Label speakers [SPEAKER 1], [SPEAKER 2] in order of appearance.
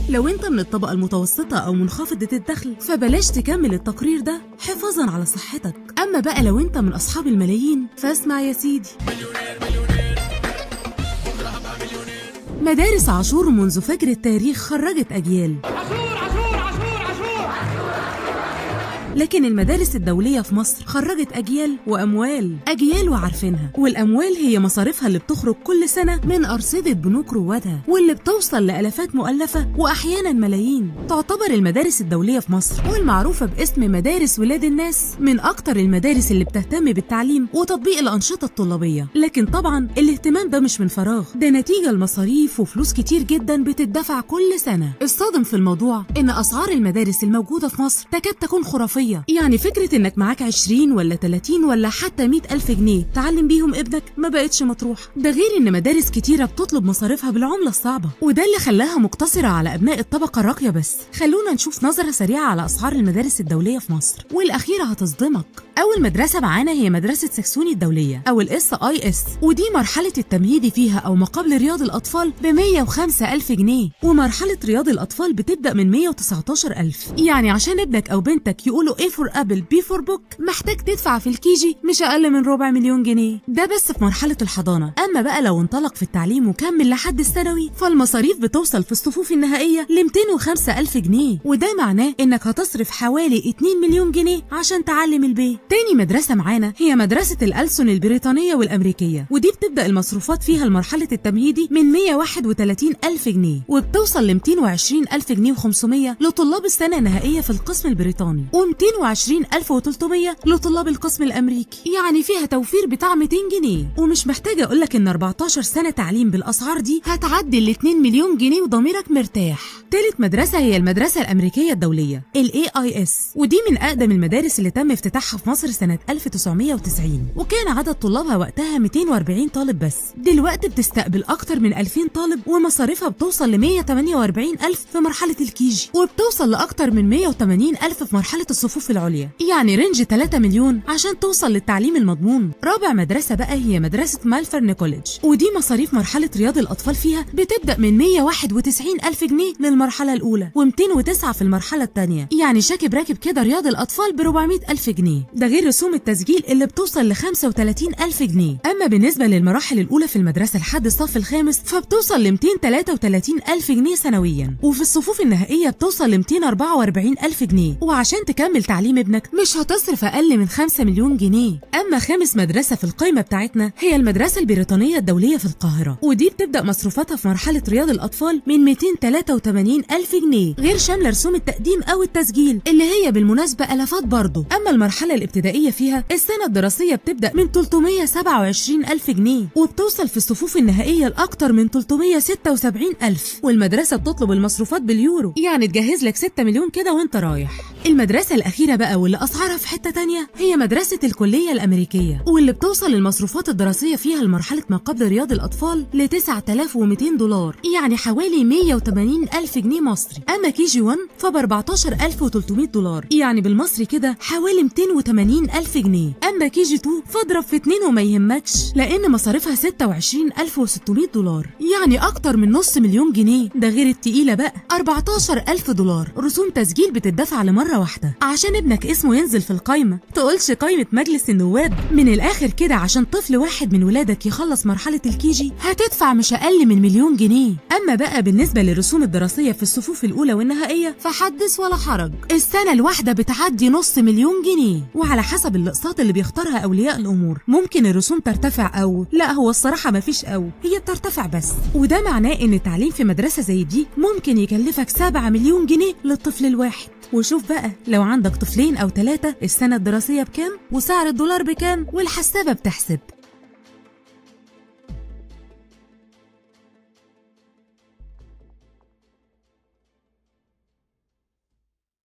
[SPEAKER 1] لو انت من الطبقة المتوسطة أو منخفضة الدخل فبلاش تكمل التقرير ده حفاظا على صحتك أما بقى لو انت من أصحاب الملايين فاسمع يا سيدي مدارس عاشور منذ فجر التاريخ خرجت أجيال
[SPEAKER 2] عاشور عاشور عاشور عاشور
[SPEAKER 1] لكن المدارس الدولية في مصر خرجت أجيال وأموال أجيال وعارفينها والأموال هي مصاريفها اللي بتخرج كل سنة من أرصدة بنوك روادها واللي بتوصل لألافات مؤلفة وأحيانا ملايين تعتبر المدارس الدولية في مصر والمعروفة باسم مدارس ولاد الناس من أكتر المدارس اللي بتهتم بالتعليم وتطبيق الأنشطة الطلابية لكن طبعا الاهتمام ده مش من فراغ ده نتيجة لمصاريف وفلوس كتير جدا بتدفع كل سنة الصادم في الموضوع إن أسعار المدارس الموجودة في مصر تكاد تكون خرافية يعني فكرة إنك معاك 20 ولا 30 ولا حتى 100 ألف جنيه تعلم بيهم ابنك ما بقتش مطروح ده غير إن مدارس كتيرة بتطلب مصاريفها بالعملة الصعبة وده اللي خلاها مقتصرة على أبناء الطبقة الراقية بس خلونا نشوف نظرة سريعة على أسعار المدارس الدولية في مصر والأخيرة هتصدمك أول مدرسة معانا هي مدرسة سكسوني الدولية أو الاس اي اس ودي مرحلة التمهيدي فيها أو ما قبل رياض الأطفال ب 105 ألف جنيه ومرحلة رياض الأطفال بتبدأ من 119 ألف يعني عشان ابنك أو بنتك يقولوا A فور أبل B فور بوك محتاج تدفع في الكيجي مش أقل من ربع مليون جنيه ده بس في مرحلة الحضانة أما بقى لو انطلق في التعليم وكمل لحد الثانوي فالمصاريف بتوصل في الصفوف النهائية ل 205 ألف جنيه وده معناه إنك هتصرف حوالي 2 مليون جنيه عشان تعلم البيت تاني مدرسة معانا هي مدرسة الألسن البريطانية والأمريكية ودي بتبدأ المصروفات فيها لمرحلة التمهيدي من 131 ألف جنيه وبتوصل ل 220 ألف جنيه و500 لطلاب السنة النهائية في القسم البريطاني و220 ألف و300 لطلاب القسم الأمريكي يعني فيها توفير بتاع 200 جنيه ومش محتاجة أقولك إن 14 سنة تعليم بالأسعار دي هتعدي ال 2 مليون جنيه وضميرك مرتاح تالت مدرسة هي المدرسة الأمريكية الدولية ال AIS ودي من أقدم المدارس اللي تم افتتاحها في مصر سنة 1990 وكان عدد طلابها وقتها 240 طالب بس دلوقتي بتستقبل أكتر من 2000 طالب ومصاريفها بتوصل ل 148 ألف في مرحلة الكيجي وبتوصل لأكتر من 180 ألف في مرحلة الصفوف العليا يعني رينج 3 مليون عشان توصل للتعليم المضمون رابع مدرسة بقى هي مدرسة مالفرن كوليدج ودي مصاريف مرحلة رياض الأطفال فيها بتبدأ من 191 ألف جنيه للمرحلة الأولى و209 في المرحلة الثانية يعني شاكب راكب كده رياض الأطفال ب 400 ألف جنيه ده غير رسوم التسجيل اللي بتوصل ل 35 ألف جنيه أما بالنسبة للمراحل الأولى في المدرسة لحد الصف الخامس فبتوصل ل 233 ألف جنيه سنويا وفي الصفوف النهائية بتوصل ل 244 ألف جنيه وعشان تكمل تعليم ابنك مش هتصرف أقل من 5 مليون جنيه أما خامس مدرسة في القائمة بتاعتنا هي المدرسة البريطانية الدولية في القاهرة ودي بتبدأ مصروفاتها في مرحلة رياض الأطفال من 283 ألف جنيه غير شاملة رسوم التقديم أو التسجيل اللي هي بالمناسبة ألفات برضه أما المرحلة الابتدائية فيها السنة الدراسية بتبدأ من 327 ألف جنيه وبتوصل في الصفوف النهائية لأكتر من 376 ألف والمدرسة بتطلب المصروفات باليورو يعني تجهز لك 6 مليون كده وانت رايح المدرسة الأخيرة بقى واللي أسعارها في حتة تانية هي مدرسة الكلية الأمريكية واللي بتوصل المصروفات الدراسية فيها لمرحلة ما قبل رياض الأطفال ل 9200 دولار يعني حوالي 180 ألف جنيه مصري أما كي جي 1 فب 14300 دولار يعني بالمصري كده حوالي 280 ألف جنيه أما كي جي 2 فاضرب في اتنين وما يهمكش لأن مصاريفها 26600 دولار يعني أكتر من نص مليون جنيه ده غير التقيلة بقى 14000 دولار رسوم تسجيل بتدفع لمرة واحدة عشان ابنك اسمه ينزل في القايمة تقولش قايمة مجلس النواب من الآخر كده عشان طفل واحد من ولادك يخلص مرحلة الكيجي هتدفع مش أقل من مليون جنيه أما بقى بالنسبة للرسوم الدراسية في الصفوف الأولى والنهائية فحدث ولا حرج السنة الواحدة بتعدي نص مليون جنيه وعلى حسب الاقساط اللي بيختارها أولياء الأمور ممكن الرسوم ترتفع أو لا هو الصراحة مفيش أو هي بترتفع بس وده معناه إن التعليم في مدرسة زي دي ممكن يكلفك 7 مليون جنيه للطفل الواحد وشوف بقى لو عندك طفلين أو ثلاثة السنة الدراسية بكام وسعر الدولار بكام والحسابة بتحسب